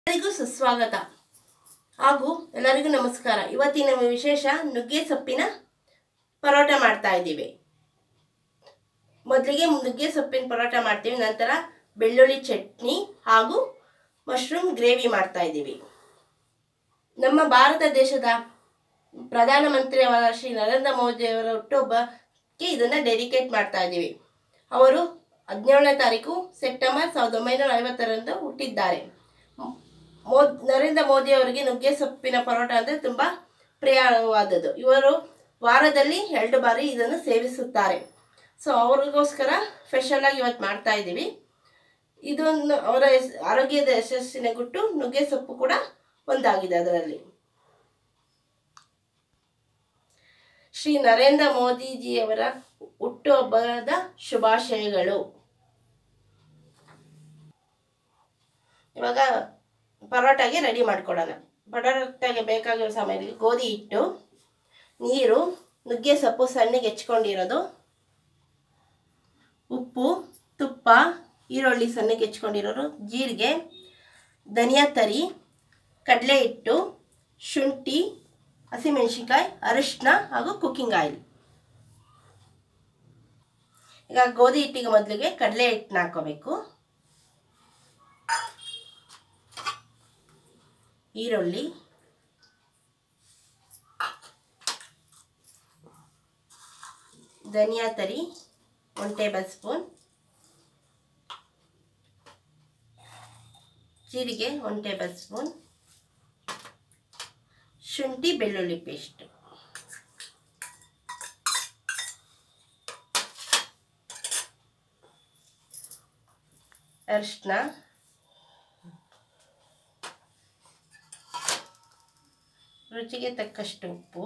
ಎಲ್ಲರಿಗೂ ಸುಸ್ವಾಗತ ಹಾಗೂ ಎಲ್ಲರಿಗೂ ನಮಸ್ಕಾರ ಇವತ್ತಿನ ವಿಶೇಷ ನುಗ್ಗೆ ಸೊಪ್ಪಿನ ಪರೋಟ ಮಾಡ್ತಾ ಇದ್ದೀವಿ ಮೊದಲಿಗೆ ನುಗ್ಗೆ ಸೊಪ್ಪಿನ ಪರೋಟ ಮಾಡ್ತೀವಿ ನಂತರ ಬೆಳ್ಳುಳ್ಳಿ ಚಟ್ನಿ ಹಾಗೂ ಮಶ್ರೂಮ್ ಗ್ರೇವಿ ಮಾಡ್ತಾ ಇದ್ದೀವಿ ನಮ್ಮ ಭಾರತ ದೇಶದ ಪ್ರಧಾನಮಂತ್ರಿಯವರ ಶ್ರೀ ನರೇಂದ್ರ ಮೋದಿಯವರ ಹುಟ್ಟುಹಬ್ಬಕ್ಕೆ ಇದನ್ನು ಡೆಡಿಕೇಟ್ ಮಾಡ್ತಾ ಇದ್ದೀವಿ ಅವರು ಹದಿನೇಳನೇ ತಾರೀಕು ಸೆಪ್ಟೆಂಬರ್ ಸಾವಿರದ ಒಂಬೈನೂರ ಐವತ್ತರಂದು ಹುಟ್ಟಿದ್ದಾರೆ ಮೋದ್ ನರೇಂದ್ರ ಮೋದಿ ಅವರಿಗೆ ನುಗ್ಗೆ ಸೊಪ್ಪಿನ ಪರೋಟ ಅಂದರೆ ತುಂಬ ಪ್ರಿಯವಾದದ್ದು ಇವರು ವಾರದಲ್ಲಿ ಎರಡು ಬಾರಿ ಇದನ್ನು ಸೇವಿಸುತ್ತಾರೆ ಸೊ ಅವ್ರಿಗೋಸ್ಕರ ಸ್ಪೆಷಲಾಗಿ ಇವತ್ತು ಮಾಡ್ತಾ ಇದ್ದೀವಿ ಇದೊಂದು ಅವರ ಹೆಸ್- ಆರೋಗ್ಯದ ಯಶಸ್ಸಿನ ಗುಟ್ಟು ನುಗ್ಗೆ ಸೊಪ್ಪು ಕೂಡ ಒಂದಾಗಿದೆ ಅದರಲ್ಲಿ ಶ್ರೀ ನರೇಂದ್ರ ಮೋದಿಜಿಯವರ ಹುಟ್ಟುಹಬ್ಬದ ಶುಭಾಶಯಗಳು ಇವಾಗ ಪರೋಟಾಗೆ ರೆಡಿ ಮಾಡ್ಕೊಡೋಣ ಪರೋಟಾಗೆ ಬೇಕಾಗಿರೋ ಸಮಯದಲ್ಲಿ ಗೋಧಿ ಹಿಟ್ಟು ನೀರು ನುಗ್ಗೆ ಸೊಪ್ಪು ಸಣ್ಣಗೆ ಹೆಚ್ಕೊಂಡಿರೋದು ಉಪ್ಪು ತುಪ್ಪ ಈರುಳ್ಳಿ ಸಣ್ಣಗೆ ಹೆಚ್ಕೊಂಡಿರೋರು ಜೀರಿಗೆ ಧನಿಯಾ ತರಿ ಕಡಲೆ ಹಿಟ್ಟು ಶುಂಠಿ ಹಸಿಮೆಣಸಿನ್ಕಾಯಿ ಅರಿಶಿನ ಹಾಗೂ ಕುಕ್ಕಿಂಗ್ ಆಯಿಲ್ ಈಗ ಗೋಧಿ ಹಿಟ್ಟಿಗೆ ಮೊದಲಿಗೆ ಕಡಲೆ ಹಿಟ್ಟನ್ನ ಹಾಕೋಬೇಕು ಈರುಳ್ಳಿ ಧನಿಯಾ ತರಿ ಒನ್ ಟೇಬಲ್ ಸ್ಪೂನ್ ಜೀರಿಗೆ ಒನ್ ಟೇಬಲ್ ಸ್ಪೂನ್ ಶುಂಠಿ ಬೆಳ್ಳುಳ್ಳಿ ಪೇಸ್ಟ್ ಅರಿಶಿನ ರುಚಿಗೆ ತಕ್ಕಷ್ಟು ಉಪ್ಪು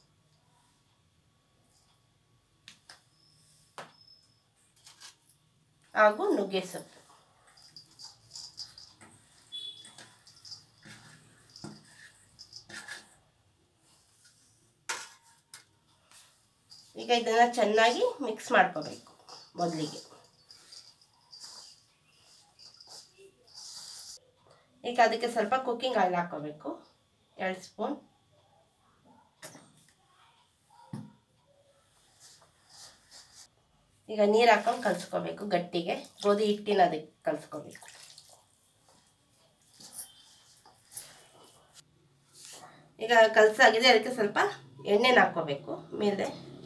ಹಾಗೂ ನುಗ್ಗೆ ಸೊಪ್ಪು ಈಗ ಇದನ್ನು ಚೆನ್ನಾಗಿ ಮಿಕ್ಸ್ ಮಾಡ್ಕೋಬೇಕು ಮೊದಲಿಗೆ ಈಗ ಅದಕ್ಕೆ ಸ್ವಲ್ಪ ಕುಕ್ಕಿಂಗ್ ಆಯಿಲ್ ಹಾಕೋಬೇಕು ಎರಡು ಸ್ಪೂನ್ ಈಗ ನೀರು ಹಾಕೊಂಡು ಕಲಿಸ್ಕೋಬೇಕು ಗಟ್ಟಿಗೆ ಗೋಧಿ ಹಿಟ್ಟಿನ ಅದಕ್ಕೆ ಕಲಿಸ್ಕೋಬೇಕು ಈಗ ಕಲಸಾಗಿದೆ ಅದಕ್ಕೆ ಸ್ವಲ್ಪ ಎಣ್ಣೆನ ಹಾಕ್ಕೋಬೇಕು ಮೇಲೆ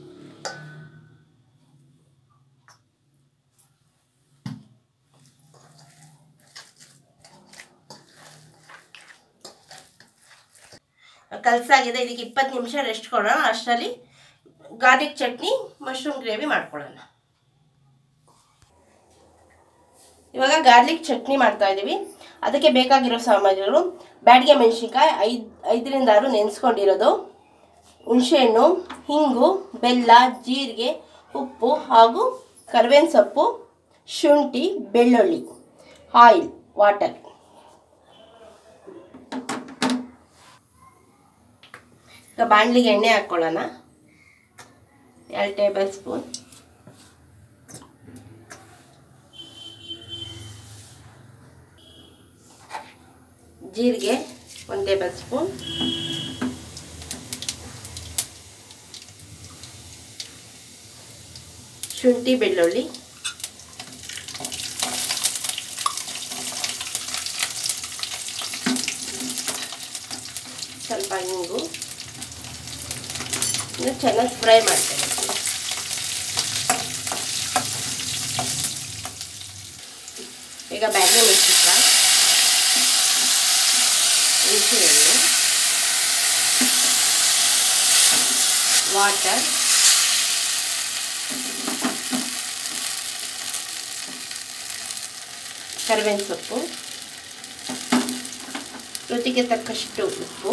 ಕಲಸಾಗಿದೆ ಇದಕ್ಕೆ ಇಪ್ಪತ್ತು ನಿಮಿಷ ರೆಸ್ಟ್ ಕೊಡೋಣ ಅಷ್ಟರಲ್ಲಿ ಗಾರ್ಲಿಕ್ ಚಟ್ನಿ ಮಶ್ರೂಮ್ ಗ್ರೇವಿ ಮಾಡ್ಕೊಳ್ಳೋಣ ಇವಾಗ ಗಾರ್ಲಿಕ್ ಚಟ್ನಿ ಮಾಡ್ತಾ ಇದ್ದೀವಿ ಅದಕ್ಕೆ ಬೇಕಾಗಿರೋ ಸಾಮಗ್ರಿಗಳು ಬ್ಯಾಡಿಗೆ ಮೆಣಸಿನ್ಕಾಯಿ ಐದು ಐದರಿಂದ ಆರು ನೆನೆಸ್ಕೊಂಡಿರೋದು ಹುಣಸೆಹಣ್ಣು ಹಿಂಗು ಬೆಲ್ಲ ಜೀರಿಗೆ ಉಪ್ಪು ಹಾಗೂ ಕರಿಬೇವಿನ ಸೊಪ್ಪು ಶುಂಠಿ ಬೆಳ್ಳುಳ್ಳಿ ಆಯಿಲ್ ವಾಟರ್ ಈಗ ಬಾಣಲಿಗೆ ಎಣ್ಣೆ ಹಾಕ್ಕೊಳ್ಳೋಣ ಎರಡು ಟೇಬಲ್ ಸ್ಪೂನ್ ಜೀರಿಗೆ ಒಂದು ಟೇಬಲ್ ಸ್ಪೂನ್ ಶುಂಠಿ ಬೆಳ್ಳುಳ್ಳಿ ಸ್ವಲ್ಪ ಹಿಂಗು ಇನ್ನು ಚೆನ್ನಾಗಿ ಫ್ರೈ ಮಾಡ್ತೇವೆ ಈಗ ಬ್ಯಾಡ್ಗೆ ಮೆಣಸಿನ್ಕಾಯಿ ಹುಣಸೆಹಣ್ಣು ವಾಟರ್ ಕರಿಬೇವಿನ ಸೊಪ್ಪು ರುಚಿಗೆ ತಕ್ಕಷ್ಟು ಉಪ್ಪು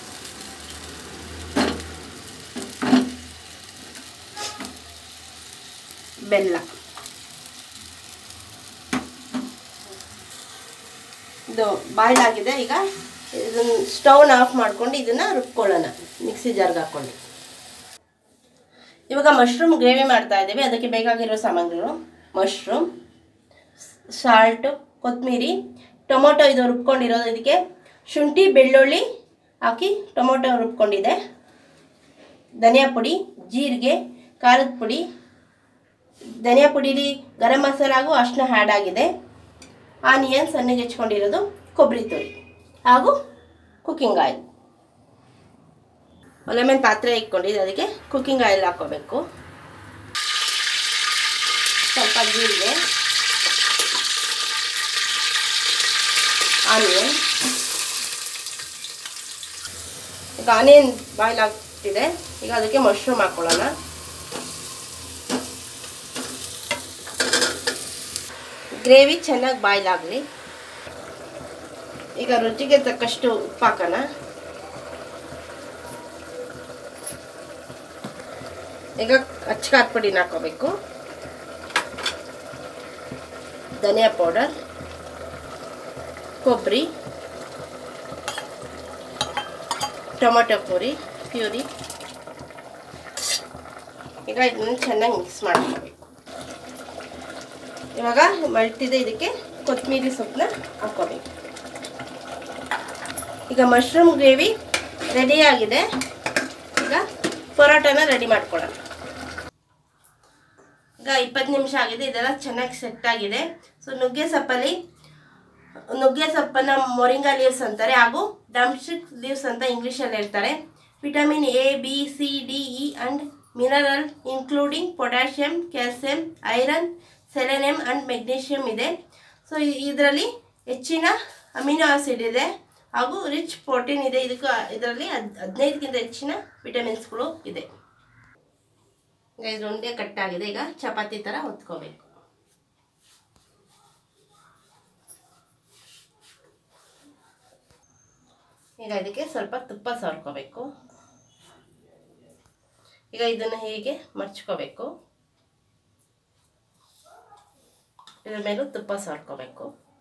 ಬೆಲ್ಲ ಇದು ಬಾಯ್ಲ್ ಆಗಿದೆ ಈಗ ಇದನ್ನು ಸ್ಟವ್ನ ಆಫ್ ಮಾಡ್ಕೊಂಡು ಇದನ್ನು ರುಬ್ಕೊಳ್ಳೋಣ ಮಿಕ್ಸಿ ಜಾರ್ಗೆ ಹಾಕ್ಕೊಂಡು ಇವಾಗ ಮಶ್ರೂಮ್ ಗ್ರೇವಿ ಮಾಡ್ತಾ ಇದ್ದೀವಿ ಅದಕ್ಕೆ ಬೇಕಾಗಿರೋ ಸಾಮಗ್ರಿಗಳು ಮಶ್ರೂಮ್ ಸಾಲ್ಟು ಕೊತ್ತಂಬರಿ ಟೊಮೊಟೊ ಇದು ರುಬ್ಕೊಂಡಿರೋದು ಇದಕ್ಕೆ ಶುಂಠಿ ಬೆಳ್ಳುಳ್ಳಿ ಹಾಕಿ ಟೊಮೊಟೊ ರುಬ್ಕೊಂಡಿದೆ ಧನಿಯಾ ಪುಡಿ ಜೀರಿಗೆ ಖಾರದ ಪುಡಿ ಧನಿಯಾ ಪುಡಿಲಿ ಗರಂ ಮಸಾಲ ಹಾಗೂ ಅರ್ಶಿನ ಆ್ಯಡ್ ಆಗಿದೆ ಆನಿಯನ್ ಸಣ್ಣಗೆ ಹೆಚ್ಕೊಂಡಿರೋದು ಕೊಬ್ಬರಿ ತುರಿ ಹಾಗೂ ಕುಕ್ಕಿಂಗ್ ಆಯಿಲ್ ಒಲೆ ಮೇಲೆ ಪಾತ್ರೆ ಇಟ್ಕೊಂಡಿದ್ದು ಅದಕ್ಕೆ ಕುಕ್ಕಿಂಗ್ ಆಯಿಲ್ ಹಾಕ್ಕೋಬೇಕು ಸ್ವಲ್ಪ ಜೀರಿಗೆ ಆನಿಯನ್ ಈಗ ಆನಿಯನ್ ಬಾಯ್ಲ್ ಆಗ್ತಿದೆ ಈಗ ಅದಕ್ಕೆ ಮಶ್ರೂಮ್ ಹಾಕ್ಕೊಳ್ಳೋಣ ಗ್ರೇವಿ ಚೆನ್ನಾಗಿ ಬಾಯ್ಲ್ ಆಗಲಿ ಈಗ ರುಚಿಗೆ ತಕ್ಕಷ್ಟು ಉಪ್ಪು ಹಾಕೋಣ ಈಗ ಅಚ್ಚಕಾರದ ಪುಡಿನ ಹಾಕೋಬೇಕು ಧನಿಯಾ ಪೌಡರ್ ಕೊಬ್ಬರಿ ಟೊಮೊಟೊ ಪುರಿ ಪ್ಯೂರಿ ಈಗ ಇದನ್ನು ಚೆನ್ನಾಗಿ ಮಿಕ್ಸ್ ಮಾಡ್ಕೋಬೇಕು ಇವಾಗ ಮಲ್ಟಿದೆ ಇದಕ್ಕೆ ಕೊತ್ತಂಬರಿ ಸೊಪ್ಪನ್ನ ಹಾಕ್ಕೋಬೇಕು ಈಗ ಮಶ್ರೂಮ್ ಗ್ರೇವಿ ರೆಡಿಯಾಗಿದೆ ಈಗ ಪರೋಟನ ರೆಡಿ ಮಾಡ್ಕೊಳ್ಳೋಣ ಈಗ ಇಪ್ಪತ್ತು ನಿಮಿಷ ಆಗಿದೆ ಇದೆಲ್ಲ ಚೆನ್ನಾಗಿ ಸೆಟ್ ಆಗಿದೆ ಸೊ ನುಗ್ಗೆ ಸೊಪ್ಪಲ್ಲಿ ನುಗ್ಗೆ ಸೊಪ್ಪನ್ನು ಮೊರಿಂಗಾ ಲೀವ್ಸ್ ಅಂತಾರೆ ಹಾಗೂ ಡಮ್ಸ್ಟಿಕ್ ಲೀವ್ಸ್ ಅಂತ ಇಂಗ್ಲೀಷಲ್ಲಿ ಹೇಳ್ತಾರೆ vitamin A B C D E and mineral including potassium calcium iron selenium and magnesium ಇದೆ ಸೊ ಇದರಲ್ಲಿ ಹೆಚ್ಚಿನ ಅಮಿನೋ ಆಸಿಡ್ ಇದೆ ಹಾಗೂ ರಿಚ್ ಪ್ರೋಟೀನ್ ಇದೆ ಇದಕ್ಕೆ ಇದರಲ್ಲಿ ಹದ್ ಹದಿನೈದಕ್ಕಿಂತ ಹೆಚ್ಚಿನ ವಿಟಮಿನ್ಸ್ಗಳು ಇದೆ ಈಗ ಇದು ಉಂಡೆ ಕಟ್ಟಾಗಿದೆ ಈಗ ಚಪಾತಿ ಥರ ಹೊತ್ಕೋಬೇಕು ಈಗ ಇದಕ್ಕೆ ಸ್ವಲ್ಪ ತುಪ್ಪ ಸವರ್ಕೋಬೇಕು ಈಗ ಇದನ್ನು ಹೀಗೆ ಮರ್ಚ್ಕೋಬೇಕು ಇದ್ರ ಮೇಲೂ ತುಪ್ಪ ಸವರ್ಕೋಬೇಕು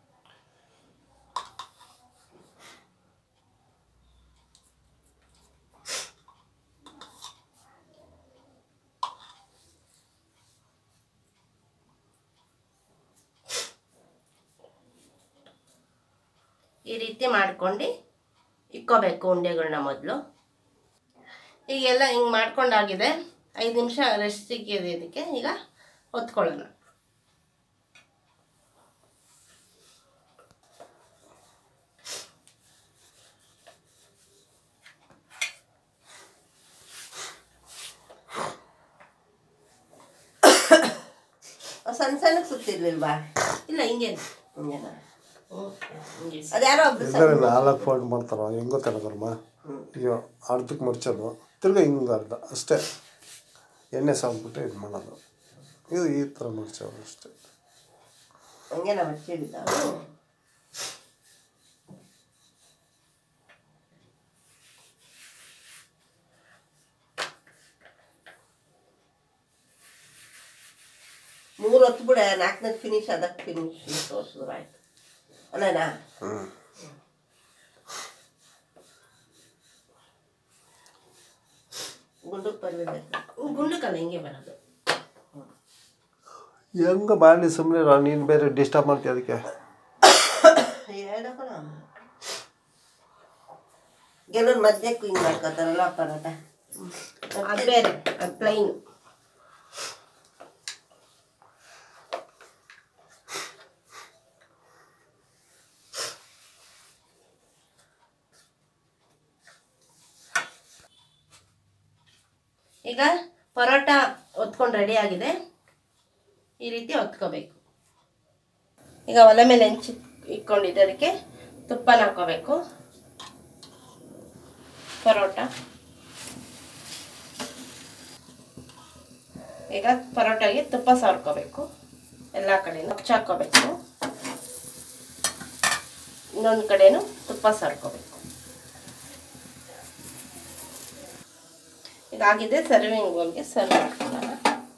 ಈ ರೀತಿ ಮಾಡ್ಕೊಂಡು ಇಕ್ಕೋಬೇಕು ಉಂಡೆಗಳನ್ನ ಮೊದಲು ಈಗೆಲ್ಲ ಹಿಂಗೆ ಮಾಡ್ಕೊಂಡಾಗಿದೆ ಐದು ನಿಮಿಷ ರೆಸ್ಟ್ ಸಿಕ್ಕಿದೆ ಇದಕ್ಕೆ ಈಗ ಹೊತ್ಕೊಳ್ಳೋಣ ಸಣ್ಣ ಸಣ್ಣಕ್ಕೆ ಸುತ್ತಿರ್ಲಿಲ್ವಾ ಇಲ್ಲ ಹಿಂಗೇನು ಹಿಂಗೇನ ಹ್ಞೂ ಹಿಂಗೆ ಅದ್ಯಾರೋ ಒಬ್ರು ಇದ್ರೆ ನಾಲ್ಕು ಫೋಲ್ಡ್ ಮಾಡ್ತಾರ ಹೆಂಗ್ ಗೊತ್ತಾಗಲ್ಲಮ್ಮ ಈಗ ಅರ್ಧಕ್ಕೆ ಮರ್ಚೋದು ತಿರ್ಗಾ ಹಿಂಗೆ ಅರ್ಧ ಅಷ್ಟೇ ಎಣ್ಣೆ ಸಾಕ್ಬಿಟ್ಟು ಇದು ಮಾಡೋದು ಇದು ಈ ಥರ ಮರ್ಚೋದು ಅಷ್ಟೇ ಹಂಗೆ ನಾವು ಹಚ್ಚಿಡಿದ ಮೂರು ಹೊತ್ತು ಬಿಡ ನಾಲ್ಕನೇ ಫಿನಿಶ್ ಅದಕ್ಕೆ ಫಿನಿಶ್ ತೋರಿಸಿದ್ರು ಆಯ್ತು ಅಲ್ಲನಾ ಹ್ಞೂ ಗುಂಡು ಪಲ್ಯ ಗುಂಡಕ್ಕಲ್ಲ ಹಿಂಗೆ ಬರೋದು ಹೆಂಗ ಬಾಳಿ ಸುಮ್ಮನೆ ನೀನು ಬೇರೆ ಡಿಸ್ಟರ್ಬ್ ಮಾಡ್ತೀಯ ಅದಕ್ಕೆ ಹೇಳಕಣ ಗೆಲ್ಲೋನ್ ಮಧ್ಯಕ್ಕೂ ಹಿಂಗೆ ಮಾಡ್ಕೊತಾರಲ್ಲ ಪರೋಟ ಅದು ಬೇರೆ ಅದು ಪ್ಲೈನ್ ಈಗ ಪರೋಟ ಒತ್ಕೊಂಡು ರೆಡಿ ಆಗಿದೆ ಈ ರೀತಿ ಒತ್ಕೋಬೇಕು ಈಗ ಒಲೆ ಮೇಲೆ ಹೆಂಚಿ ಇಟ್ಕೊಂಡಿದ್ದೆ ಅದಕ್ಕೆ ತುಪ್ಪನ ಹಾಕೋಬೇಕು ಪರೋಟ ಈಗ ಪರೋಟಾಗೆ ತುಪ್ಪ ಸಾರ್ಕೋಬೇಕು ಎಲ್ಲ ಕಡೆನೂ ಹಚ್ಚಾಕೋಬೇಕು ಇನ್ನೊಂದು ಕಡೆನೂ ತುಪ್ಪ ಸಾರ್ಕೋಬೇಕು ಇದಾಗಿದೆ ಸರ್ವಿಂಗ್ ಬೌಲ್ಗೆ ಸರ್ವ್ ಮಾಡ್ಕೊಳ್ಳೋಣ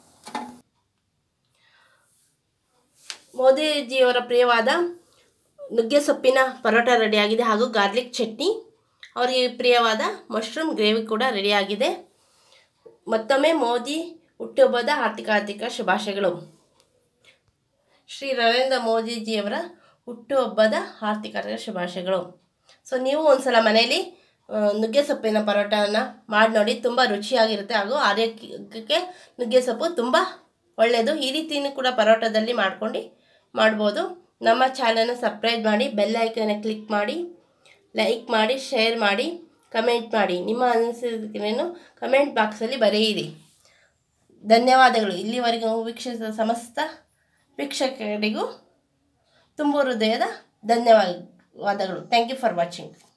ಮೋದಿಜಿಯವರ ಪ್ರಿಯವಾದ ನುಗ್ಗೆ ಸೊಪ್ಪಿನ ಪರೋಟ ರೆಡಿಯಾಗಿದೆ ಹಾಗೂ ಗಾರ್ಲಿಕ್ ಚಟ್ನಿ ಅವರಿಗೆ ಪ್ರಿಯವಾದ ಮಶ್ರೂಮ್ ಗ್ರೇವಿ ಕೂಡ ರೆಡಿಯಾಗಿದೆ ಮತ್ತೊಮ್ಮೆ ಮೋದಿ ಹುಟ್ಟುಹಬ್ಬದ ಆರ್ಥಿಕ ಆರ್ಥಿಕ ಶುಭಾಶಯಗಳು ಶ್ರೀ ನರೇಂದ್ರ ಮೋದಿಜಿಯವರ ಹುಟ್ಟುಹಬ್ಬದ ಆರ್ಥಿಕ ಶುಭಾಶಯಗಳು ಸೊ ನೀವು ಒಂದ್ಸಲ ಮನೆಯಲ್ಲಿ ಆ, ನುಗ್ಗೆ ಸೊಪ್ಪಿನ ಪರೋಟನ ಮಾಡಿ ನೋಡಿ ತುಂಬ ರುಚಿಯಾಗಿರುತ್ತೆ ಹಾಗೂ ಆರೋಗ್ಯಕ್ಕೆ ನುಗ್ಗೆ ಸೊಪ್ಪು ತುಂಬ ಒಳ್ಳೆಯದು ಈ ರೀತಿಯೂ ಕೂಡ ಪರೋಟದಲ್ಲಿ ಮಾಡ್ಕೊಂಡು ಮಾಡ್ಬೋದು ನಮ್ಮ ಚಾನಲ್ನ ಸಬ್ಸ್ಕ್ರೈಬ್ ಮಾಡಿ ಬೆಲ್ ಐಕನ್ನ ಕ್ಲಿಕ್ ಮಾಡಿ ಲೈಕ್ ಮಾಡಿ ಶೇರ್ ಮಾಡಿ ಕಮೆಂಟ್ ಮಾಡಿ ನಿಮ್ಮ ಅನಿಸಿಕೆಯನ್ನು ಕಮೆಂಟ್ ಬಾಕ್ಸಲ್ಲಿ ಬರೆಯಿರಿ ಧನ್ಯವಾದಗಳು ಇಲ್ಲಿವರೆಗೂ ವೀಕ್ಷಿಸಿದ ಸಮಸ್ತ ವೀಕ್ಷಕರಿಗೂ ತುಂಬ ಹೃದಯದ ಧನ್ಯವಾದಗಳು ಥ್ಯಾಂಕ್ ಯು ಫಾರ್ ವಾಚಿಂಗ್